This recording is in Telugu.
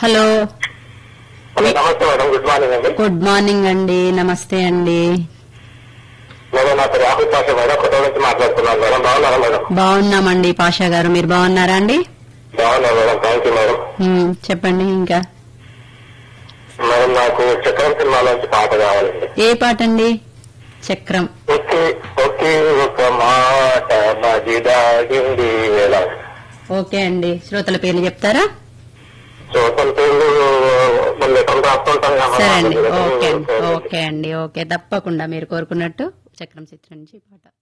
Hello namaste madam good morning అండి గుడ్ మార్నింగ్ అండి నమస్తే అండి మేడం నా పేరు రాహుల్ పాషా మేడం కొత్త నుంచి మాట్లాడుతున్నాను మేడం బాగున్నారా మేడం బాగున్నామండి పాషా గారు మీరు బాగున్నారా అండి బాగున్నా మేడం థ్యాంక్ యూ మేడం ఉమ్, చెప్పండి ఇంకా మేడం నాకు చక్రం సినిమాలోంచి పాట కావాలండి ఏ పాట అండి చక్రం ఒకే ఒకే ఒక మాట మది దాగింది ఎలా ఓకే అండి శ్రోతల పేర్లు చెప్తారా సోషల్ పేర్లు మన లెటర్ రాస్తుంటాం కదా సరే అండి మేడం. ఓకే అండి ఓకే అండి ఓకే తప్పకుండా మీరు కోరుకున్నట్టు చక్రం చిత్రం నుంచి ఈ పాట